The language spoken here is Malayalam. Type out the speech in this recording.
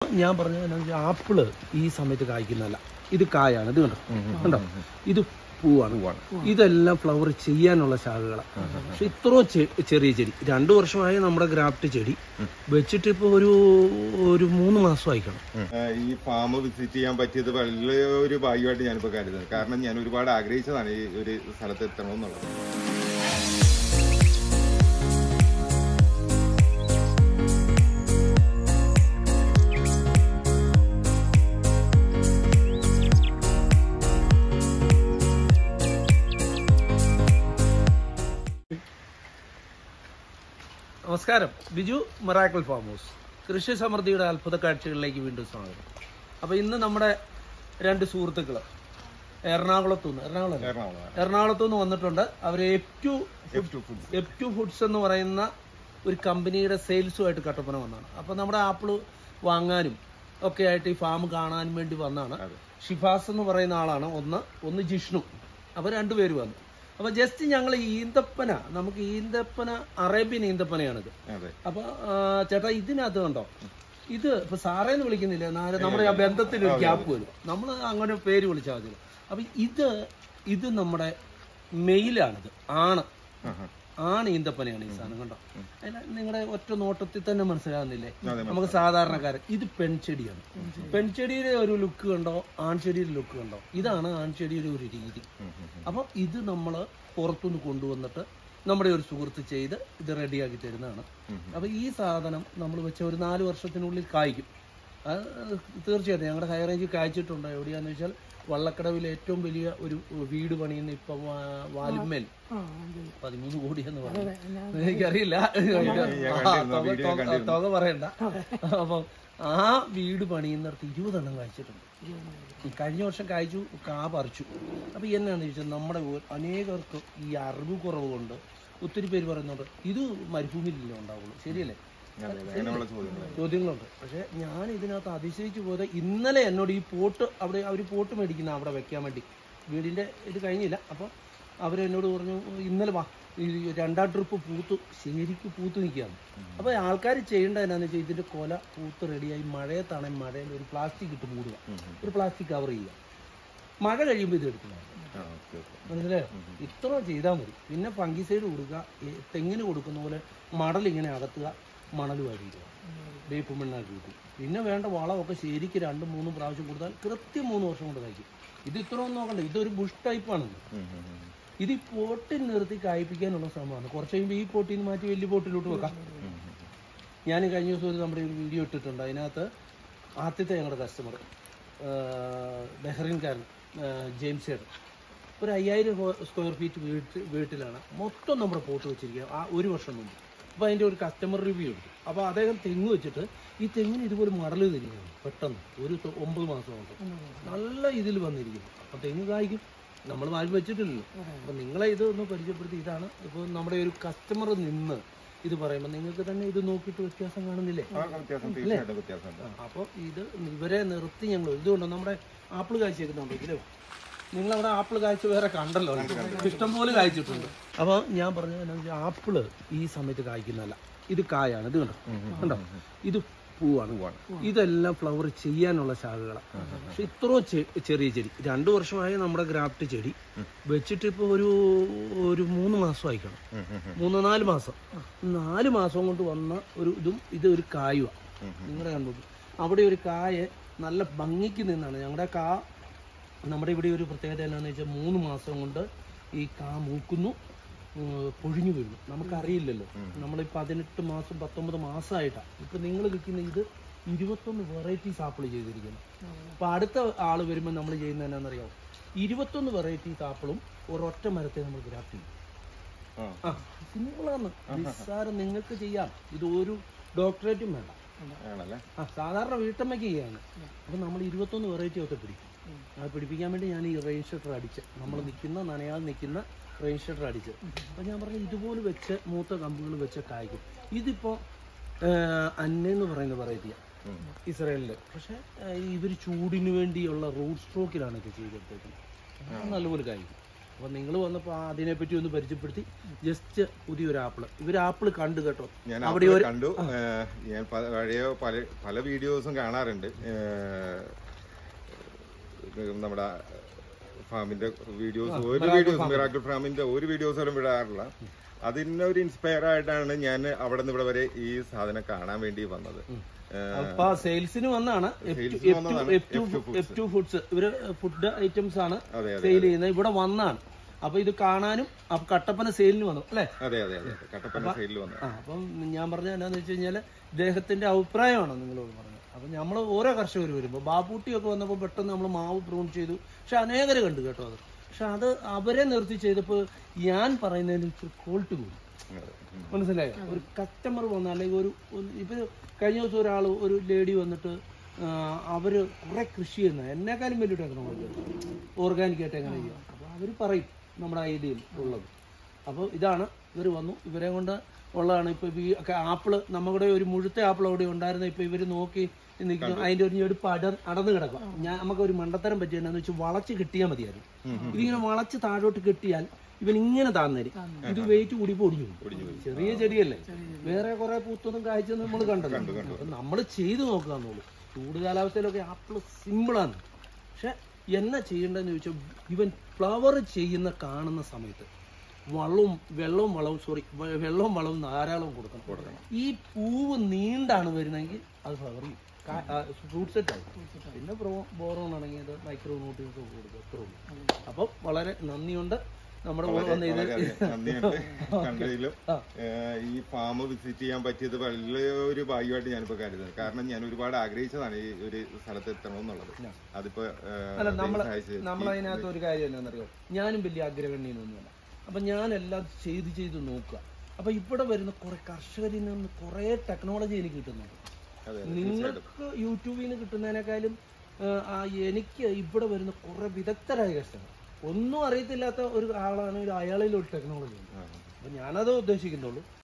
ഞാൻ പറഞ്ഞ ആപ്പിള് ഈ സമയത്ത് കായ്ക്കുന്നതല്ല ഇത് കായാണ് ഇത് കണ്ടോ കണ്ടോ ഇത് പൂവാണ് ഇതെല്ലാം ഫ്ലവർ ചെയ്യാനുള്ള ശാഖകളാണ് പക്ഷെ ഇത്രയും ചെ- ചെറിയ ചെടി രണ്ടു വർഷമായി നമ്മുടെ ഗ്രാഫ്റ്റ് ചെടി വെച്ചിട്ട് ഇപ്പൊ ഒരു ഒരു മൂന്ന് മാസം ആയിക്കണം ഏഹ് ഈ ഫാം വിസിറ്റ് ചെയ്യാൻ പറ്റിയത് വലിയ ഒരു ഭാഗ്യമായിട്ട് ഞാനിപ്പോൾ കരുതുന്നത് കാരണം ഞാൻ ഒരുപാട് ആഗ്രഹിച്ചതാണ് ഈ ഒരു സ്ഥലത്ത് എത്തണമെന്നുള്ളത് നമസ്കാരം ബിജു മറാക്കിൾ ഫാം ഹൗസ് കൃഷി സമൃദ്ധിയുടെ അത്ഭുത കാഴ്ചകളിലേക്ക് വീണ്ടും സ്വാഗതം അപ്പൊ ഇന്ന് നമ്മുടെ രണ്ട് സുഹൃത്തുക്കൾ എറണാകുളത്തു നിന്ന് എറണാകുളം അല്ലേ? എറണാകുളം എറണാകുളത്തു നിന്ന് വന്നിട്ടുണ്ട് അവർ F two F two food F two foods എന്ന് പറയുന്ന ഒരു കമ്പനിയുടെ സെയിൽസുമായിട്ട് കട്ടപ്പന വന്നതാണ് അപ്പോൾ നമ്മുടെ ആപ്പിള് വാങ്ങാനും ഒക്കെ ആയിട്ട് ഈ ഫാം കാണാനും വേണ്ടി വന്നതാണ് അതെ. ഷിഫാസ് എന്ന് പറയുന്ന ആളാണ് ഒന്ന് ഒന്ന് ജിഷ്ണു അപ്പോൾ രണ്ടുപേര് വന്നു അപ്പോൾ ജസ്റ്റ് ഞങ്ങൾ ഈന്തപ്പന നമുക്ക് ഈന്തപ്പന അറേബ്യൻ ഈന്തപ്പനയാണിത് അതെ അപ്പോൾ ചേട്ടാ ഇതിനകത്ത് കണ്ടോ ഇത് ഇപ്പൊ സാറേന്ന് വിളിക്കുന്നില്ല എന്നാലും നമ്മുടെ ആ ബന്ധത്തിൽ ഒരു ഗ്യാപ്പ് വരും നമ്മൾ അങ്ങനെ പേര് വിളിച്ചാൽ മതി അപ്പൊ ഇത് ഇത് നമ്മുടെ മെയിലാണിത് ആണ് ആഹാ. ആണ് ഈന്തപ്പനയാണ് ഈ സാധനം കണ്ടോ അതിന് നിങ്ങളുടെ ഒറ്റ നോട്ടത്തിൽ തന്നെ മനസ്സിലാകുന്നില്ലേ അതെ, നമുക്ക് സാധാരണക്കാരൻ ഇത് പെൺചെടിയാണ് പെൺചെടിയുടെ ഒരു ലുക്ക് കണ്ടോ ആൺചെടിയുടെ ലുക്ക് കണ്ടോ ഇതാണ് ആൺചെടിയുടെ ഒരു രീതി ഉം, ഉം, ഉം. അപ്പോൾ ഇത് നമ്മൾ പുറത്തുനിന്ന് കൊണ്ടുവന്നിട്ട് നമ്മുടെ ഒരു സുഹൃത്ത് ചെയ്ത് ഇത് റെഡിയാക്കി തരുന്നതാണ് ഉം. അപ്പോൾ ഈ സാധനം നമ്മൾ വെച്ച ഒരു നാല് വർഷത്തിനുള്ളിൽ കായ്ക്കും അത് തീർച്ചയായിട്ടും ഞങ്ങളുടെ ഹൈ റേഞ്ചിൽ കായ്ച്ചിട്ടുണ്ട് എവിടെയാന്ന് വെച്ചാൽ വള്ളക്കടവിൽ ഏറ്റവും വലിയ ഒരു വീട് പണിയുന്ന ഇപ്പം വാ- വാലുമ്മേൽ പതിമൂന്ന് കോടി എന്ന് പറഞ്ഞു എനിക്കറിയില്ല ആ, തുക- തുക- തുക പറയണ്ട അപ്പം ആ വീട് പണിയുന്നിടത്ത് ഇരുപതെണ്ണം കായ്ച്ചിട്ടുണ്ട് ഈ കഴിഞ്ഞ വർഷം കായ്ച്ചു കാ പറിച്ചു അപ്പൊ എന്നാന്ന് ചോദിച്ചാൽ നമ്മുടെ ഊ- അനേകർക്ക് ഈ അറിവ് കുറവ് കൊണ്ട് ഒത്തിരി പേര് പറയുന്നുണ്ട് ഇത് മരുഭൂമിയിലല്ലേ ഉണ്ടാവുള്ളൂ ശരിയല്ലേ അതെ, അതെ. അങ്ങനെയുള്ള ചോദ്യങ്ങൾ ചോദ്യങ്ങളുണ്ട് പക്ഷെ ഞാൻ ഇതിനകത്ത് അതിശയിച്ചു പോയത് ഇന്നലെ എന്നോട് ഈ പോട്ട് അവിടെ അവർ പോട്ട് മേടിക്കുന്ന അവിടെ വെക്കാൻ വേണ്ടി വീടിന്റെ ഇത് കഴിഞ്ഞില്ല അപ്പോൾ അവരെന്നോട് പറഞ്ഞു ഇന്നലെ വാ ഈ രണ്ടാം ട്രിപ്പ് പൂത്ത് ശരിക്കും പൂത്ത് നിൽക്കുകയാണ് അപ്പോൾ ആൾക്കാർ ചെയ്യേണ്ടത് എന്നാന്ന് വെച്ചാൽ ഇതിന്റെ കൊല പൂത്ത് റെഡിയായി മഴയത്താണെങ്കിൽ മഴയിൽ ഒരു പ്ലാസ്റ്റിക് ഇട്ട് മൂടുക ഒരു പ്ലാസ്റ്റിക് കവർ ചെയ്യുക മഴ കഴിയുമ്പോൾ ഇത് എടുക്കുക ആ, ഓക്കെ, ഓക്കെ. മനസ്സിലായോ ഇത്ര ചെയ്താൽ മതി പിന്നെ ഫംഗിസൈഡ് കൊടുക്കുക ഈ തെങ്ങിന് കൊടുക്കുന്ന പോലെ മടൽ ഇങ്ങനെ അകത്തുക മണൽ വഴിയിടുക വേപ്പ് മണ്ണാക്കി കിട്ടും പിന്നെ വേണ്ട വളമൊക്കെ ശരിക്ക് രണ്ടും മൂന്നും പ്രാവശ്യം കൊടുത്താൽ കൃത്യം മൂന്ന് വർഷം കൊണ്ട് കഴിക്കും ഇത് ഇത്ര ഒന്നും നോക്കണ്ട ഇതൊരു ബുഷ് ടൈപ്പാണ് ഉം, ഉം, ഉം. ഇത് ഈ പോട്ടിൽ നിർത്തി കായ്പ്പിക്കാനുള്ള ശ്രമമാണ് കുറച്ച് കഴിയുമ്പോൾ ഈ പോട്ടിൽ നിന്ന് മാറ്റി വലിയ പോട്ടിലോട്ട് വെക്കാം ഉം, ഉം. ഞാൻ കഴിഞ്ഞ ദിവസം ഒരു നമ്മുടെ ഒരു വീഡിയോ ഇട്ടിട്ടുണ്ട് അതിനകത്ത് ആദ്യത്തെ ഞങ്ങളുടെ കസ്റ്റമർ ബഹ്റിൻകാരൻ ജെയിംസ് ചേട്ടൻ ഒരു അയ്യായിരം സ്ക്വയർ ഫീറ്റ് വീട്ട് വീട്ടിലാണ് മൊത്തം നമ്മുടെ പോട്ട് വെച്ചിരിക്കുക ആ ഒരു വർഷം മുമ്പ് അപ്പോൾ അതിൻ്റെ ഒരു കസ്റ്റമർ റിവ്യൂ എടുത്തു അപ്പോൾ അദ്ദേഹം തെങ്ങ് വെച്ചിട്ട് ഈ തെങ്ങിന് ഇതുപോലെ മടൽ തരികയാണ് പെട്ടെന്ന് ഒരു തൊ- ഒമ്പത് മാസം കൊണ്ട് നല്ല ഇതിൽ വന്നിരിക്കുന്നു അപ്പോൾ തെങ്ങ് കായ്ക്കും നമ്മൾ വാൽ വെച്ചിട്ടില്ലല്ലോ അപ്പോൾ നിങ്ങളെ ഇത് ഒന്ന് പരിചയപ്പെടുത്തി ഇതാണ് ഇപ്പോൾ നമ്മുടെ ഒരു കസ്റ്റമർ നിന്ന് ഇത് പറയുമ്പോൾ നിങ്ങൾക്ക് തന്നെ ഇത് നോക്കിയിട്ട് വ്യത്യാസം കാണുന്നില്ലേ ആ, വ്യത്യാസം തീർച്ചയായിട്ടും വ്യത്യാസമുണ്ട് അപ്പോൾ ഇത് ഇവരെ നിർത്തി ഞങ്ങൾ ഇതുകൊണ്ട് നമ്മുടെ ആപ്പിൾ കാഴ്ചയൊക്കെ ഇതിലോ നിങ്ങളവിടെ ആപ്പിൾ കാഴ്ച വേറെ കണ്ടല്ലോ ഇഷ്ടം പോലെ കായ്ച്ചിട്ടുണ്ട് അപ്പോൾ ഞാൻ പറഞ്ഞ ആപ്പിള് ഈ സമയത്ത് കായ്ക്കുന്നതല്ല ഇത് കായാണ് ഇത് കണ്ടോ കണ്ടോ ഇത് പൂവാണ് ഇതെല്ലാം ഫ്ലവർ ചെയ്യാനുള്ള ശാഖകളാണ് പക്ഷെ ഇത്രയും ചെ- ചെറിയ ചെടി രണ്ടു വർഷമായി നമ്മുടെ ഗ്രാഫ്റ്റ് ചെടി വെച്ചിട്ട് ഇപ്പോൾ ഒരു ഒരു മൂന്ന് മാസം ആയിക്കണം ഉം, ഉം, ഉം. മൂന്ന് നാല് മാസം നാല് മാസം കൊണ്ട് വന്ന ഒരു ഇതും ഇത് ഒരു കായുവാ നിങ്ങളുടെ കണ്ടു അവിടെ ഒരു കായ നല്ല ഭംഗിക്ക് നിന്നാണ് ഞങ്ങളുടെ കാ നമ്മുടെ ഇവിടെ ഒരു പ്രത്യേകത എന്താണെന്ന് വെച്ചാൽ മൂന്ന് മാസം കൊണ്ട് ഈ കാ മൂക്കുന്നു ഉം, പൊഴിഞ്ഞു വീഴുന്നു നമുക്കറിയില്ലല്ലോ നമ്മൾ ഈ പതിനെട്ട് മാസം പത്തൊമ്പത് മാസമായിട്ടാണ് ഇപ്പം നിങ്ങൾ കിട്ടുന്ന ഇത് ഇരുപത്തൊന്ന് വെറൈറ്റീസ് ആപ്പിൾ ചെയ്തിരിക്കുന്നു അപ്പം അടുത്ത ആൾ വരുമ്പോൾ നമ്മൾ ചെയ്യുന്നത് എന്നാണെന്നറിയാമോ ഇരുപത്തൊന്ന് വെറൈറ്റീസ് ആപ്പിളും ഒരൊറ്റ മരത്തെ നമ്മൾ ഗ്രാഫ്റ്റ് ചെയ്യും ആ, ആ സിമ്പിളാണ് നിസ്സാരം നിങ്ങൾക്ക് ചെയ്യാം ഇത് ഒരു ഡോക്ടറേറ്റും വേണ്ട ആണല്ലേ ആ സാധാരണ വീട്ടമ്മയ്ക്ക് ചെയ്യാണ് അപ്പം നമ്മൾ ഇരുപത്തൊന്ന് വെറൈറ്റി ഒക്കെ പിടിക്കും അത് പിടിപ്പിക്കാൻ വേണ്ടി ഞാൻ ഈ റെയിൻ ഷട്ടർ അടിച്ച് നമ്മൾ നിൽക്കുന്ന നനയാതെ നിൽക്കുന്ന റെയിൻ ഷട്ടർ അടിച്ച് അപ്പം ഞാൻ പറഞ്ഞു ഇതുപോലെ വെച്ച് മൂത്ത കമ്പുകൾ വെച്ച് കായ്ക്കും ഇതിപ്പോൾ അന്നെന്ന് പറയുന്ന വെറൈറ്റിയാണ് ഉം. ഇസ്രായേലിൽ പക്ഷേ ഇവർ ചൂടിന് വേണ്ടിയുള്ള റൂട്ട് സ്ട്രോക്കിലാണ് ഇത് ചെയ്തെടുത്തേക്കുന്നത് അത് നല്ലപോലെ കായ്ക്കും അപ്പോൾ നിങ്ങൾ വന്നപ്പോൾ അതിനെപ്പറ്റി ഒന്ന് പരിചയപ്പെടുത്തി ജസ്റ്റ് പുതിയൊരു ആപ്പിൾ ഇവർ ആപ്പിൾ കണ്ടു കേട്ടോ ഞാൻ അവിടെ അവിടെ ഒരു- കണ്ടു ഏഹ് ഞാൻ പ- പഴയ പല പല വീഡിയോസും കാണാറുണ്ട് ഏഹ് ഇത് നമ്മുടെ ഫാമിന്റെ വീഡിയോസ് ഒരു വീഡിയോസ് മിറാക്കിൾ ഫാമിന്റെ ഒരു വീഡിയോസും വിടാറില്ല അതിന് ഒരു ഇൻസ്പയർ ആയിട്ടാണ് ഞാൻ അവിടെ നിന്ന് ഇവിടെ വരെ ഈ സാധനം കാണാൻ വേണ്ടി വന്നത് ഏഹ് അപ്പൊ സെയിൽസിന് വന്നാണ് Salesന് വന്നതാണ് എഫ് ടു ഫുഡ്സ് ഇവര് ഫുഡ് ഐറ്റംസ് ആണ് അതെ അതെ സെയിൽ ചെയ്യുന്നത് ഇവിടെ വന്നാണ് അപ്പൊ ഇത് കാണാനും അപ്പൊ കട്ടപ്പന സെയിലിന് വന്നു അല്ലേ അതെ അതെ അതെ കട്ടപ്പന സൈഡിൽ വന്നു ആ അപ്പം ഞാൻ പറഞ്ഞ എന്നാന്ന് വെച്ച് കഴിഞ്ഞാല് ഇദ്ദേഹത്തിന്റെ അഭിപ്രായമാണ് നിങ്ങളോട് പറഞ്ഞത് അപ്പൊ നമ്മൾ ഓരോ കർഷകർ വരുമ്പോൾ ബാബൂട്ടിയൊക്കെ വന്നപ്പോൾ പെട്ടെന്ന് നമ്മൾ മാവ് പ്രൂൺ ചെയ്തു പക്ഷെ അനേകരെ കണ്ടു കേട്ടോ അത് പക്ഷെ അത് അവരെ നിർത്തി ചെയ്തപ്പോൾ ഞാൻ പറയുന്നതിന് ഇച്ചിരി ക്വാളിറ്റി കൂടി അതെ. ഉം. മനസ്സിലായോ ഒരു കസ്റ്റമർ വന്ന അല്ലെങ്കിൽ ഒരു ഒന്ന് ഇപ്പൊ കഴിഞ്ഞ ദിവസം ഒരാൾ ഒരു ലേഡി വന്നിട്ട് ആ, അവര് കുറെ കൃഷി ചെയ്യുന്ന എന്നെക്കാളും വലിയ ടെക്നോളജി ഓർഗാനിക് ആയിട്ട് എങ്ങനെ ചെയ്യാം അപ്പൊ അവര് പറയും നമ്മുടെ ഐഡിയയിൽ ഉള്ളത് അപ്പോൾ ഇതാണ് ഇവർ വന്നു ഇവരെ കൊണ്ട് ഉള്ളതാണ് ഇപ്പൊ ഈ ഒക്കെ ആപ്പിള് നമ്മുടെ ഒരു മുഴുത്ത ആപ്പിൾ അവിടെ ഉണ്ടായിരുന്ന ഇപ്പൊ ഇവര് നോക്കി നിൽക്കുന്നു അതിന്റെ ഒരു ഞെടുപ്പ് അട അടന്ന് കിടക്കുക ഞാൻ നമുക്ക് ഒരു മണ്ടത്തരം പറ്റിയെന്നു വെച്ചാൽ വളച്ച് കിട്ടിയാൽ മതിയായിരുന്നു ഇതിങ്ങനെ വളച്ച് താഴോട്ട് കെട്ടിയാൽ ഇവൻ ഇങ്ങനെ താന്നേരി ഇത് വെയിറ്റ് കൂടി പൊടിഞ്ഞു പോകും. ചെറിയ ചെടിയല്ലേ വേറെ കുറെ പൂത്തൊന്നും കാഴ്ച നമ്മൾ കണ്ടല്ലോ അപ്പൊ നമ്മൾ ചെയ്തു നോക്കുക എന്നുള്ളൂ ചൂട് കാലാവസ്ഥയിലൊക്കെ ആപ്പിൾ സിമ്പിളാണ് പക്ഷെ എന്നാ ചെയ്യേണ്ടതെന്ന് ചോദിച്ചാൽ ഇവൻ ഫ്ലവർ ചെയ്യുന്ന കാണുന്ന സമയത്ത് വള്ളവും വെള്ളവും വളവും സോറി വെള്ളവും വളവും ധാരാളം കൊടുക്കണം കൊടുക്കണം ഈ പൂവ് നീണ്ടാണ് വരുന്നതെങ്കിൽ അത് ഫ്ലവർ ചെയ്യും ഫ്രൂട്ട് സെറ്റ് ആവും പിന്നെ ബ്രോ ബോറോൺ ആണെങ്കിൽ അത് മൈക്രോ ന്യൂട്രിയൻസ് കൊടുക്കും അത്രേ ഉള്ളൂ അപ്പം വളരെ നന്ദിയുണ്ട് നമ്മുടെ കൂടെ വന്ന ഇത് വളരെയധികം നന്ദിയുണ്ട് കണ്ടതിലും ഏഹ് ഈ ഫാം വിസിറ്റ് ചെയ്യാൻ പറ്റിയത് വലിയ ഒരു ഭാഗ്യമായിട്ട് ഞാനിപ്പോ കരുതുന്നത് കാരണം ഞാൻ ഒരുപാട് ആഗ്രഹിച്ചതാണ് ഈ ഒരു സ്ഥലത്ത് എത്തണമെന്നുള്ളത് അതിപ്പോ ഏഹ്, അല്ല നമ്മള് ദൈവം സഹായിച്ച് നമ്മളതിനകത്ത് ഒരു കാര്യം എന്നാണെന്നറിയോ ഞാനും വലിയ അഗ്രഗണ്യൊന്നുമല്ല അപ്പൊ ഞാനെല്ലാം ചെയ്ത് ചെയ്ത് നോക്കുക അപ്പൊ ഇവിടെ വരുന്ന കുറെ കർഷകരിൽ നിന്ന് കുറെ ടെക്നോളജി എനിക്ക് കിട്ടുന്നുണ്ട് അതെ നിങ്ങൾക്ക് യൂട്യൂബിൽ നിന്ന് കിട്ടുന്നതിനേക്കാളും ആ, ആ, എനിക്ക് ഇവിടെ വരുന്ന കുറെ വിദഗ്ധരായ കർഷകർ ഒന്നും അറിയത്തില്ലാത്ത ഒരു ആളാണെങ്കിൽ അയാളിൽ ഒരു ടെക്നോളജി ഉണ്ട് ആ. അപ്പൊ ഞാനത് ഉദ്ദേശിക്കുന്നുള്ളൂ